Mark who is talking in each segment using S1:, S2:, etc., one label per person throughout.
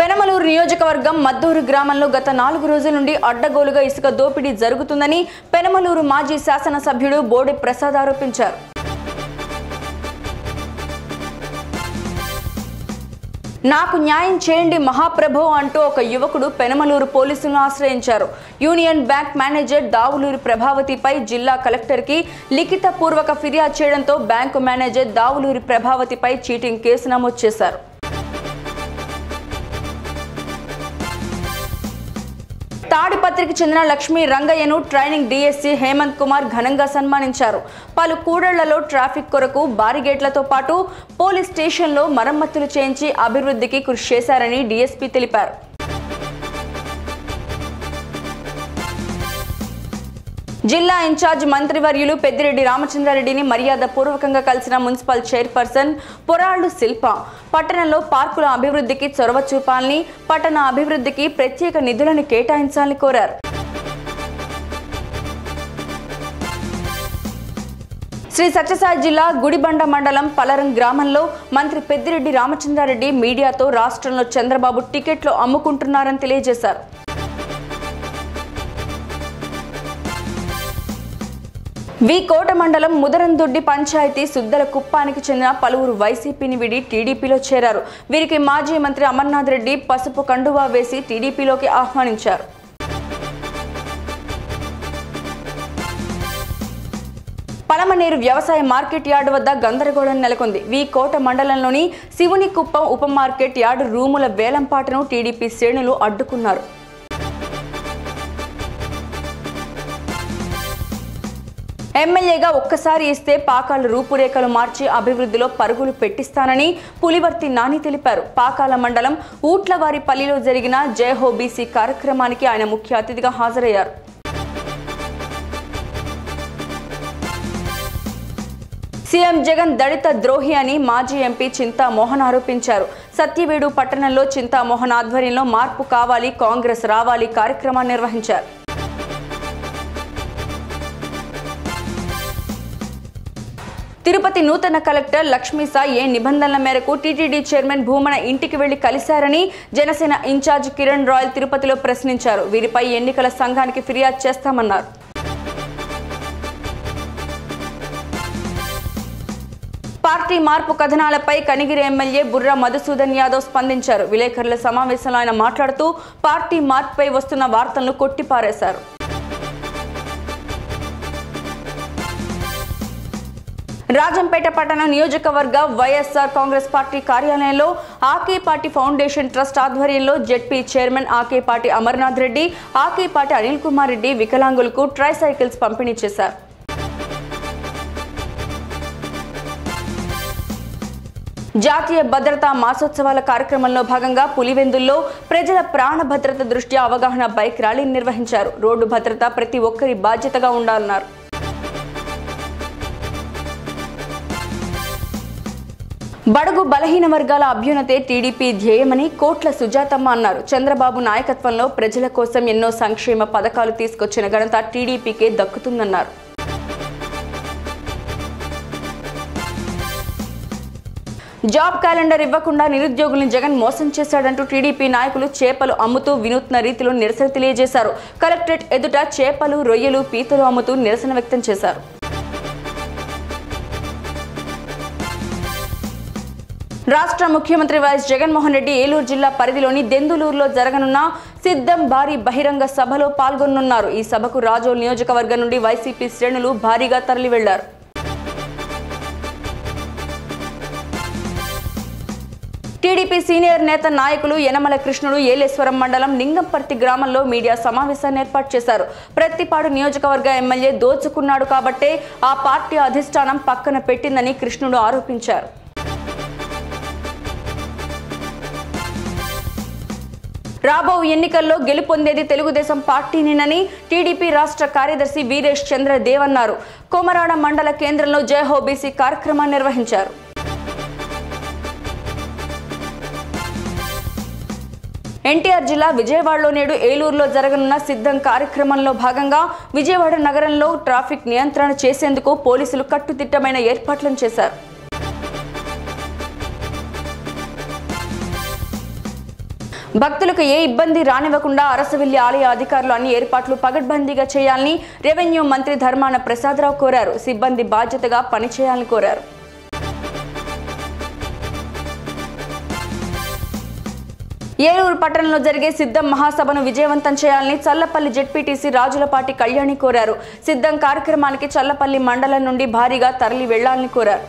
S1: పెనమలూరు నియోజకవర్గం మద్దూరు గ్రామంలో గత నాలుగు రోజుల నుండి అడ్డగోలుగా ఇసుక దోపిడీ జరుగుతుందని పెనమలూరు మాజీ శాసనసభ్యుడు బోడి ప్రసాద్ ఆరోపించారు నాకు న్యాయం చేయండి మహాప్రభు అంటూ ఒక యువకుడు పెనమలూరు పోలీసులను ఆశ్రయించారు యూనియన్ బ్యాంక్ మేనేజర్ దావులూరి ప్రభావతిపై జిల్లా కలెక్టర్కి లిఖిత పూర్వక ఫిర్యాదు చేయడంతో బ్యాంకు మేనేజర్ దావులూరి ప్రభావతిపై చీటింగ్ కేసు నమోదు చేశారు తాడిపత్రికి చెందిన లక్ష్మీ రంగయ్యను ట్రైనింగ్ డీఎస్సీ హేమంత్ కుమార్ ఘనంగా సన్మానించారు పలు కూడళ్లలో ట్రాఫిక్ కొరకు బారిగేట్లతో పాటు పోలీస్ స్టేషన్లో మరమ్మతులు చేయించి అభివృద్ధికి కృషి చేశారని డీఎస్పీ తెలిపారు జిల్లా ఇన్ఛార్జ్ మంత్రివర్యులు పెద్దిరెడ్డి రామచంద్రారెడ్డిని మర్యాద పూర్వకంగా కలిసిన మున్సిపల్ చైర్పర్సన్ పొరాళ్లు శిల్ప పట్టణంలో పార్కుల అభివృద్ధికి చొరవ చూపాలని పట్టణ అభివృద్ధికి ప్రత్యేక నిధులను కేటాయించాలని కోరారు శ్రీ సత్యసాయి జిల్లా గుడిబండ మండలం పలరం గ్రామంలో మంత్రి పెద్దిరెడ్డి రామచంద్రారెడ్డి మీడియాతో రాష్ట్రంలో చంద్రబాబు టికెట్లు అమ్ముకుంటున్నారని తెలియజేశారు వి కోట మండలం ముదరందొడ్డి పంచాయతీ సుద్దల కుప్పానికి చెందిన పలువురు వైసీపీని విడి టీడీపీలో చేరారు వీరికి మాజీ మంత్రి అమర్నాథ్ రెడ్డి పసుపు కండువా వేసి టీడీపీలోకి ఆహ్వానించారు పలమనేరు వ్యవసాయ మార్కెట్ యార్డు వద్ద గందరగోళం నెలకొంది వి కోట మండలంలోని శివుని కుప్పం ఉప మార్కెట్ యార్డు రూముల వేలంపాటను టీడీపీ శ్రేణులు అడ్డుకున్నారు ఎమ్మెల్యేగా ఒక్కసారి ఇస్తే పాకాల రూపురేఖలు మార్చి అభివృద్ధిలో పరుగులు పెట్టిస్తానని పులివర్తి నాని తెలిపారు పాకాల మండలం ఊట్లవారిపల్లిలో జరిగిన జయహో బీసీ కార్యక్రమానికి ఆయన ముఖ్య అతిథిగా హాజరయ్యారు సీఎం జగన్ దళిత ద్రోహి అని మాజీ ఎంపీ చింతా మోహన్ ఆరోపించారు సత్యవేడు పట్టణంలో చింతా మోహన్ ఆధ్వర్యంలో మార్పు కావాలి కాంగ్రెస్ రావాలి కార్యక్రమాన్ని నిర్వహించారు తిరుపతి నూతన కలెక్టర్ లక్ష్మీసా ఏ నిబంధనల మేరకు టీటీడీ చైర్మన్ భూమన ఇంటికి వెళ్లి కలిశారని జనసేన ఇన్ఛార్జ్ కిరణ్ రాయల్ తిరుపతిలో ప్రశ్నించారు వీరిపై ఎన్నికల సంఘానికి ఫిర్యాదు చేస్తామన్నారు పార్టీ మార్పు కథనాలపై కనిగిరి ఎమ్మెల్యే బుర్రా మధుసూదన్ యాదవ్ స్పందించారు విలేకరుల సమావేశంలో ఆయన మాట్లాడుతూ పార్టీ మార్పుపై వస్తున్న వార్తలను కొట్టిపారేశారు రాజంపేట పట్టణ నియోజకవర్గ వైఎస్ఆర్ కాంగ్రెస్ పార్టీ కార్యాలయంలో ఆకే పార్టీ ఫౌండేషన్ ట్రస్ట్ ఆధ్వర్యంలో ZP chairman Ake party Amarnath Reddy Ake party Anil Kumar Reddy వికలాంగులకు ట్రై సైకిల్స్ పంపిణీ చేశారు జాతీయ భద్రతా మాసోత్సవాల కార్యక్రమంలో భాగంగా పులివెందుల్లో ప్రజల ప్రాణ భద్రత దృష్ట్యా అవగాహన బైక్ ర్యాలీని నిర్వహించారు రోడ్డు భద్రత ప్రతి ఒక్కరి బాధ్యతగా ఉండాలన్నారు బడుగు బలహీన వర్గాల అభ్యున్నతే టీడీపీ ధ్యేయమని కోట్ల సుజాతమ్మ అన్నారు చంద్రబాబు నాయకత్వంలో ప్రజల కోసం ఎన్నో సంక్షేమ పథకాలు తీసుకొచ్చిన ఘనత టీడీపీకే దక్కుతుందన్నారు జాబ్ క్యాలెండర్ ఇవ్వకుండా నిరుద్యోగుల్ని జగన్ మోసం చేశాడంటూ టీడీపీ నాయకులు చేపలు అమ్ముతూ వినూత్న రీతిలో నిరసన తెలియజేశారు కలెక్టరేట్ ఎదుట చేపలు రొయ్యలు పీతలు అమ్ముతూ నిరసన వ్యక్తం చేశారు రాష్ట్ర ముఖ్యమంత్రి వైఎస్ జగన్మోహన్ రెడ్డి ఏలూరు జిల్లా పరిధిలోని దెందులూరులో జరగనున్న సిద్ధం భారీ బహిరంగ సభలో పాల్గొనున్నారు ఈ సభకు రాజోల్ నియోజకవర్గం నుండి వైసీపీ శ్రేణులు భారీగా తరలి వెళ్లారు టీడీపీ సీనియర్ నేత నాయకులు యనమల కృష్ణుడు ఏలేశ్వరం మండలం లింగంపర్తి గ్రామంలో మీడియా సమావేశాన్ని ఏర్పాటు చేశారు ప్రత్తిపాడు నియోజకవర్గ ఎమ్మెల్యే దోచుకున్నాడు కాబట్టే ఆ పార్టీ అధిష్టానం పక్కన పెట్టిందని కృష్ణుడు ఆరోపించారు రాబో ఎన్నికల్లో గెలుపొందేది తెలుగుదేశం పార్టీనేనని టీడీపీ రాష్ట్ర కార్యదర్శి వీరేష్ చంద్ర దేవ్ అన్నారు కోమరాడ మండల కేంద్రంలో జయహో బీసీ కార్యక్రమాన్ని నిర్వహించారు ఎన్టీఆర్ జిల్లా విజయవాడలో నేడు ఏలూరులో జరగనున్న సిద్ధం కార్యక్రమంలో భాగంగా విజయవాడ నగరంలో ట్రాఫిక్ నియంత్రణ చేసేందుకు పోలీసులు కట్టుదిట్టమైన ఏర్పాట్లను చేశారు భక్తులకు ఏ ఇబ్బంది రానివ్వకుండా అరసవిల్లి ఆలయ అధికారులు అన్ని ఏర్పాట్లు పగడ్బందీగా చేయాలని రెవెన్యూ మంత్రి ధర్మాన ప్రసాదరావు కోరారు సిబ్బంది బాధ్యతగా పనిచేయాలని కోరారు ఏలూరు పట్టణంలో జరిగే సిద్ధం మహాసభను విజయవంతం చేయాలని చల్లపల్లి జెడ్పీటీసీ రాజులపాటి కళ్యాణి కోరారు సిద్ధం కార్యక్రమానికి చల్లపల్లి మండలం నుండి భారీగా తరలి వెళ్లాలని కోరారు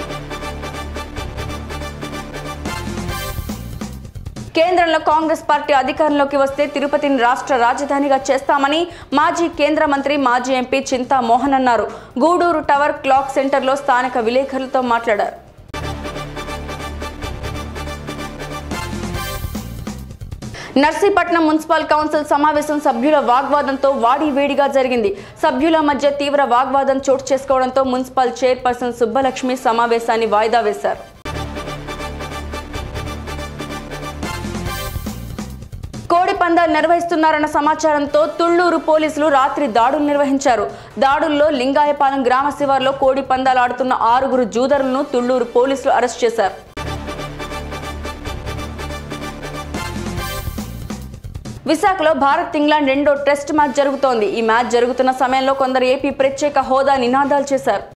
S1: కేంద్రంలో కాంగ్రెస్ పార్టీ అధికారంలోకి వస్తే తిరుపతిని రాష్ట్ర రాజధానిగా చేస్తామని మాజీ కేంద్ర మంత్రి మాజీ ఎంపీ చింతా మోహన్ అన్నారు గూడూరు టవర్ క్లాక్ సెంటర్లో స్థానిక విలేకరులతో మాట్లాడారు నర్సీపట్నం మున్సిపల్ కౌన్సిల్ సమావేశం సభ్యుల వాగ్వాదంతో వాడి వేడిగా జరిగింది సభ్యుల మధ్య తీవ్ర వాగ్వాదం చోటు చేసుకోవడంతో మున్సిపల్ చైర్పర్సన్ సుబ్బలక్ష్మి సమావేశాన్ని వాయిదా వేశారు కోడి పందాలు నిర్వహిస్తున్నారన్న సమాచారంతో తుళ్లూరు పోలీసులు రాత్రి దాడులు నిర్వహించారు దాడుల్లో లింగాయపాలెం గ్రామ శివార్లో కోడి పందాలు ఆడుతున్న ఆరుగురు జూదరులను తుళ్లూరు పోలీసులు అరెస్ట్ చేశారు విశాఖలో భారత్ ఇంగ్లాండ్ రెండో టెస్ట్ మ్యాచ్ జరుగుతోంది ఈ మ్యాచ్ జరుగుతున్న సమయంలో కొందరు ఏపీ ప్రత్యేక హోదా నినాదాలు చేశారు